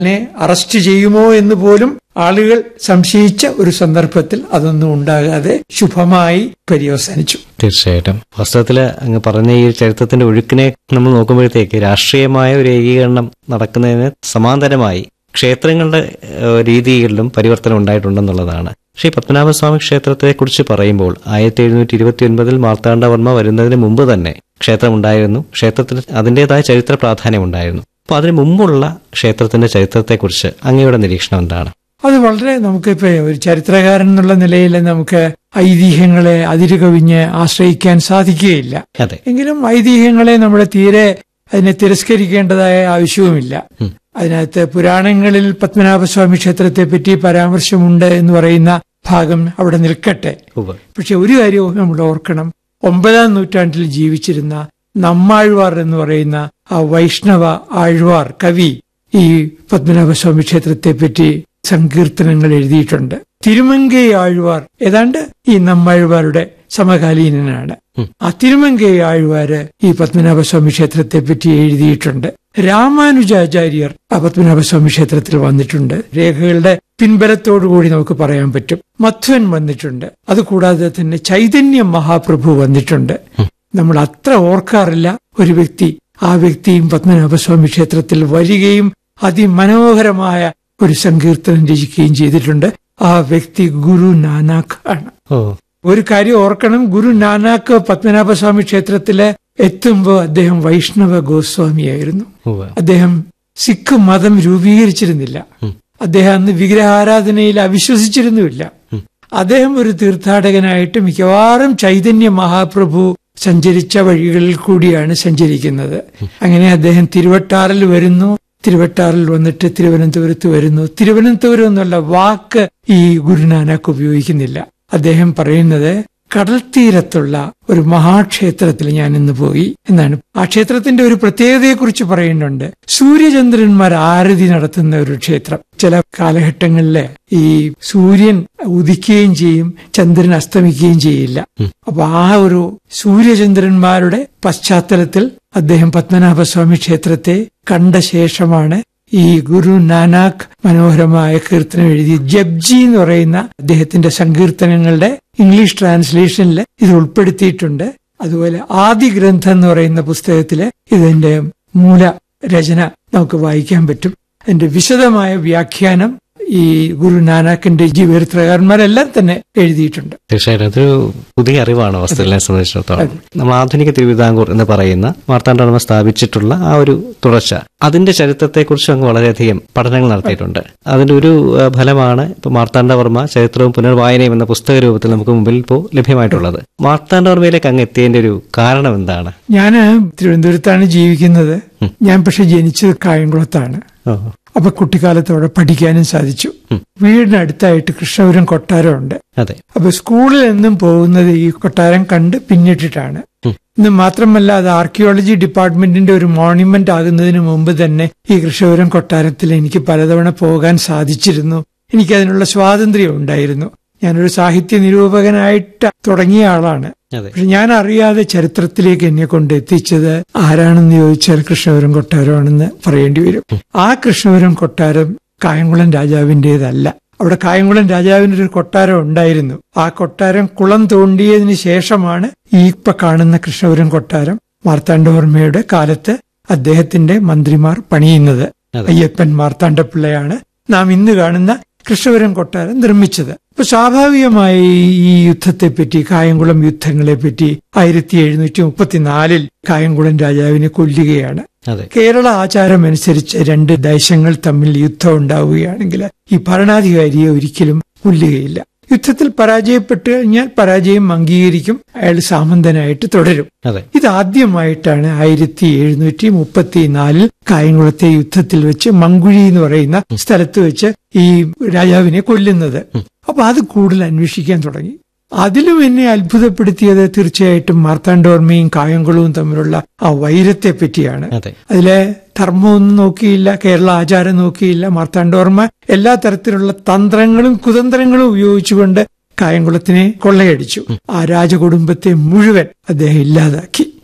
നെ അറസ്റ്റ് ചെയ്യുമോ എന്ന് പോലും ആളുകൾ സംശയിച്ച ഒരു സന്ദർഭത്തിൽ അതൊന്നും ഉണ്ടാകാതെ ശുഭമായി പര്യവസാനിച്ചു തീർച്ചയായിട്ടും വാസ്തവത്തില് അങ്ങ് പറഞ്ഞ ഈ ചരിത്രത്തിന്റെ ഒഴുക്കിനെ നമ്മൾ നോക്കുമ്പോഴത്തേക്ക് രാഷ്ട്രീയമായ ഒരു ഏകീകരണം നടക്കുന്നതിന് സമാന്തരമായി ക്ഷേത്രങ്ങളുടെ ഏഹ്, രീതികളിലും പരിവർത്തനം ഉണ്ടായിട്ടുണ്ടെന്നുള്ളതാണ് പക്ഷേ ഈ പത്മനാഭസ്വാമി ക്ഷേത്രത്തെ കുറിച്ച് പറയുമ്പോൾ ആയിരത്തി എഴുന്നൂറ്റി ഇരുപത്തി ഒൻപതിൽ മാർത്താണ്ഡവർമ്മ വരുന്നതിന് മുമ്പ് തന്നെ ക്ഷേത്രം ഉണ്ടായിരുന്നു ക്ഷേത്രത്തിന് അതിൻ്റെതായ ചരിത്ര പ്രാധാന്യം ഉണ്ടായിരുന്നു അപ്പോൾ അതിന് മുമ്പുള്ള ക്ഷേത്രത്തിന്റെ ചരിത്രത്തെക്കുറിച്ച് അങ്ങയുടെ നിരീക്ഷണം എന്താണ് അത് വളരെ നമുക്കിപ്പോ ഒരു ചരിത്രകാരൻ എന്നുള്ള നിലയിൽ നമുക്ക് ഐതിഹ്യങ്ങളെ അതിരുകവിഞ്ഞ് ആശ്രയിക്കാൻ സാധിക്കുകയില്ല അതെ എങ്കിലും ഐതിഹ്യങ്ങളെ നമ്മൾ തീരെ അതിനെ തിരസ്കരിക്കേണ്ടതായ ആവശ്യവുമില്ല ഉം. അതിനകത്ത് പുരാണങ്ങളിൽ പത്മനാഭസ്വാമി ക്ഷേത്രത്തെ പറ്റി പരാമർശമുണ്ട് എന്ന് പറയുന്ന ഭാഗം അവിടെ നിൽക്കട്ടെ ഉവ്വ്. പക്ഷെ ഒരു കാര്യവും നമ്മൾ ഓർക്കണം ഒമ്പതാം നൂറ്റാണ്ടിൽ ജീവിച്ചിരുന്ന നമ്മാഴ്വാർ എന്ന് പറയുന്ന ആ വൈഷ്ണവ ആഴ്വാർ കവി ഈ പത്മനാഭസ്വാമി ക്ഷേത്രത്തെ പറ്റി സങ്കീർത്തനങ്ങൾ എഴുതിയിട്ടുണ്ട് തിരുമങ്കൈ ആഴ്വാർ ഏതാണ്ട് ഈ നമ്മാഴ്വാരുടെ സമകാലീനനാണ് ഉം. ആ തിരുമങ്കൈ ആഴ്വാര് ഈ പത്മനാഭസ്വാമി ക്ഷേത്രത്തെ പറ്റി എഴുതിയിട്ടുണ്ട് രാമാനുജാചാര്യർ ആ പത്മനാഭസ്വാമി ക്ഷേത്രത്തിൽ വന്നിട്ടുണ്ട് രേഖകളുടെ പിൻബലത്തോടുകൂടി നമുക്ക് പറയാൻ പറ്റും മധ്വൻ വന്നിട്ടുണ്ട് അതുകൂടാതെ തന്നെ ചൈതന്യ മഹാപ്രഭു വന്നിട്ടുണ്ട് നമ്മൾ അത്ര ഓർക്കാറില്ല ഒരു വ്യക്തി ആ വ്യക്തിയും പത്മനാഭസ്വാമി ക്ഷേത്രത്തിൽ വരികയും അതിമനോഹരമായ ഒരു സങ്കീർത്തനം രചിക്കുകയും ചെയ്തിട്ടുണ്ട് ആ വ്യക്തി ഗുരു നാനാക്ക് ആണ് ഓ ഒരു കാര്യം ഓർക്കണം ഗുരു നാനാക്ക് പത്മനാഭസ്വാമി ക്ഷേത്രത്തില് എത്തുമ്പോൾ അദ്ദേഹം വൈഷ്ണവ ഗോസ്വാമിയായിരുന്നു ഉവ്വ്. അദ്ദേഹം സിഖ് മതം രൂപീകരിച്ചിരുന്നില്ല ഉം. അദ്ദേഹം അന്ന് വിഗ്രഹാരാധനയിൽ അവിശ്വസിച്ചിരുന്നുമില്ല ഉം. അദ്ദേഹം ഒരു തീർത്ഥാടകനായിട്ട് മിക്കവാറും ചൈതന്യ മഹാപ്രഭു സഞ്ചരിച്ച വഴികളിൽ കൂടിയാണ് സഞ്ചരിക്കുന്നത് അങ്ങനെ അദ്ദേഹം തിരുവട്ടാറിൽ വരുന്നു തിരുവട്ടാറിൽ വന്നിട്ട് തിരുവനന്തപുരത്ത് വരുന്നു തിരുവനന്തപുരം എന്നുള്ള വാക്ക് ഈ ഗുരുനാനക്ക് ഉപയോഗിക്കുന്നില്ല അദ്ദേഹം പറയുന്നത് കടൽ തീരത്തുള്ള ഒരു മഹാക്ഷേത്രത്തിൽ ഞാൻ ഇന്ന് പോയി എന്നാണ് ആ ക്ഷേത്രത്തിന്റെ ഒരു പ്രത്യേകതയെക്കുറിച്ച് പറയുന്നുണ്ട് സൂര്യചന്ദ്രന്മാർ ആരതി നടത്തുന്ന ഒരു ക്ഷേത്രം ചില കാലഘട്ടങ്ങളില് ഈ സൂര്യൻ ഉദിക്കുകയും ചെയ്യും ചന്ദ്രൻ അസ്തമിക്കുകയും ചെയ്യില്ല അപ്പൊ ആ ഒരു സൂര്യചന്ദ്രന്മാരുടെ പശ്ചാത്തലത്തിൽ അദ്ദേഹം പത്മനാഭസ്വാമി ക്ഷേത്രത്തെ കണ്ട ശേഷമാണ് ഈ ഗുരു നാനാക്ക് മനോഹരമായ കീർത്തനം എഴുതി ജപ്ജി എന്ന് പറയുന്ന അദ്ദേഹത്തിന്റെ സങ്കീർത്തനങ്ങളുടെ ഇംഗ്ലീഷ് ട്രാൻസ്ലേഷനിൽ ഇത് ഉൾപ്പെടുത്തിയിട്ടുണ്ട് അതുപോലെ ആദി ഗ്രന്ഥം എന്ന് പറയുന്ന പുസ്തകത്തില് ഇതിന്റെ മൂല രചന നമുക്ക് വായിക്കാൻ പറ്റും അതിന്റെ വിശദമായ വ്യാഖ്യാനം ഈ ഗുരു നാനാക്കിന്റെ ജീവചരിത്രകാരന്മാരെല്ലാം തന്നെ എഴുതിയിട്ടുണ്ട് തീർച്ചയായിട്ടും അതൊരു പുതിയ അറിവാണ് വസ്തുവിനെ സംബന്ധിച്ചിടത്തോളം നമ്മൾ ആധുനിക തിരുവിതാംകൂർ എന്ന് പറയുന്ന മാർത്താണ്ഡവർമ്മ സ്ഥാപിച്ചിട്ടുള്ള ആ ഒരു തുടർച്ച അതിന്റെ ചരിത്രത്തെക്കുറിച്ച് അങ്ങ് വളരെയധികം പഠനങ്ങൾ നടത്തിയിട്ടുണ്ട് അതിന്റെ ഒരു ആ, ഫലമാണ് ഇപ്പൊ മാർത്താണ്ഡവർമ്മ ചരിത്രവും പുനർവായനയും എന്ന പുസ്തക രൂപത്തിൽ നമുക്ക് മുമ്പിൽ ഇപ്പോൾ ലഭ്യമായിട്ടുള്ളത് മാർത്താണ്ഡവർമ്മയിലേക്ക് അങ്ങ് എത്തിയതിന്റെ ഒരു കാരണം എന്താണ് ഞാൻ തിരുവനന്തപുരത്താണ് ജീവിക്കുന്നത് ഞാൻ പക്ഷെ ജനിച്ചത് കായംകുളത്താണ് ഓ, അപ്പൊ കുട്ടിക്കാലത്ത് അവിടെ പഠിക്കാനും സാധിച്ചു വീടിനടുത്തായിട്ട് കൃഷ്ണപുരം കൊട്ടാരമുണ്ട് അതെ അപ്പൊ സ്കൂളിൽ എന്നും പോകുന്നത് ഈ കൊട്ടാരം കണ്ട് പിന്നിട്ടിട്ടാണ് ഇന്ന് മാത്രമല്ല അത് ആർക്കിയോളജി ഡിപ്പാർട്ട്മെന്റിന്റെ ഒരു മോണ്യുമെന്റ് ആകുന്നതിന് മുമ്പ് തന്നെ ഈ കൃഷ്ണപുരം കൊട്ടാരത്തിൽ എനിക്ക് പലതവണ പോകാൻ സാധിച്ചിരുന്നു എനിക്ക് അതിനുള്ള സ്വാതന്ത്ര്യം ഉണ്ടായിരുന്നു ഞാനൊരു സാഹിത്യ നിരൂപകനായിട്ട് തുടങ്ങിയ ആളാണ് അതെ പക്ഷെ ഞാൻ അറിയാതെ ചരിത്രത്തിലേക്ക് എന്നെ കൊണ്ട് എത്തിച്ചത് ആരാണെന്ന് ചോദിച്ചാൽ കൃഷ്ണപുരം കൊട്ടാരമാണെന്ന് പറയേണ്ടി വരും ആ കൃഷ്ണപുരം കൊട്ടാരം കായംകുളം രാജാവിന്റേതല്ല അവിടെ കായംകുളം രാജാവിന്റെ ഒരു കൊട്ടാരം ഉണ്ടായിരുന്നു ആ കൊട്ടാരം കുളം തോണ്ടിയതിനു ശേഷമാണ് ഈ ഇപ്പൊ കാണുന്ന കൃഷ്ണപുരം കൊട്ടാരം മാർത്താണ്ഡവർമ്മയുടെ കാലത്ത് അദ്ദേഹത്തിന്റെ മന്ത്രിമാർ പണിയുന്നത് അതെ. അയ്യപ്പൻ മാർത്താണ്ഡപിള്ളയാണ് നാം ഇന്ന് കാണുന്ന കൃഷ്ണപുരം കൊട്ടാരം നിർമ്മിച്ചത് അപ്പൊ സ്വാഭാവികമായി ഈ യുദ്ധത്തെപ്പറ്റി കായംകുളം യുദ്ധങ്ങളെ പറ്റി ആയിരത്തി എഴുന്നൂറ്റി മുപ്പത്തിനാലിൽ കായംകുളം രാജാവിനെ കൊല്ലുകയാണ് അതെ കേരള ആചാരം അനുസരിച്ച് രണ്ട് ദേശങ്ങൾ തമ്മിൽ യുദ്ധം ഉണ്ടാവുകയാണെങ്കിൽ ഈ ഭരണാധികാരിയെ ഒരിക്കലും കൊല്ലുകയില്ല യുദ്ധത്തിൽ പരാജയപ്പെട്ട് കഴിഞ്ഞാൽ പരാജയം അംഗീകരിക്കും അയാൾ സാമന്തനായിട്ട് തുടരും അതെ ഇതാദ്യമായിട്ടാണ് ആയിരത്തി എഴുന്നൂറ്റി മുപ്പത്തിനാലിൽ കായംകുളത്തെ യുദ്ധത്തിൽ വെച്ച് മങ്കുഴി എന്ന് പറയുന്ന സ്ഥലത്ത് വെച്ച് ഈ രാജാവിനെ കൊല്ലുന്നത് അപ്പൊ അത് കൂടുതൽ അന്വേഷിക്കാൻ തുടങ്ങി അതിലും എന്നെ അത്ഭുതപ്പെടുത്തിയത് തീർച്ചയായിട്ടും മാർത്താണ്ഡോർമ്മയും കായംകുളവും തമ്മിലുള്ള ആ വൈരത്തെ പറ്റിയാണ് അതെ അതിലെ ധർമ്മമൊന്നും നോക്കിയില്ല കേരള ആചാരം നോക്കിയില്ല മാർത്താണ്ഡോർമ്മ എല്ലാ തരത്തിലുള്ള തന്ത്രങ്ങളും കുതന്ത്രങ്ങളും ഉപയോഗിച്ചുകൊണ്ട് കായംകുളത്തിനെ കൊള്ളയടിച്ചു ആ രാജകുടുംബത്തെ മുഴുവൻ അദ്ദേഹം ഇല്ലാതാക്കി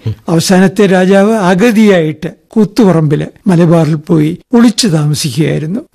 അവസാനത്തെ രാജാവ് അഗതിയായിട്ട് കൂത്തുപറമ്പില് മലബാറിൽ പോയി ഒളിച്ചു താമസിക്കുകയായിരുന്നു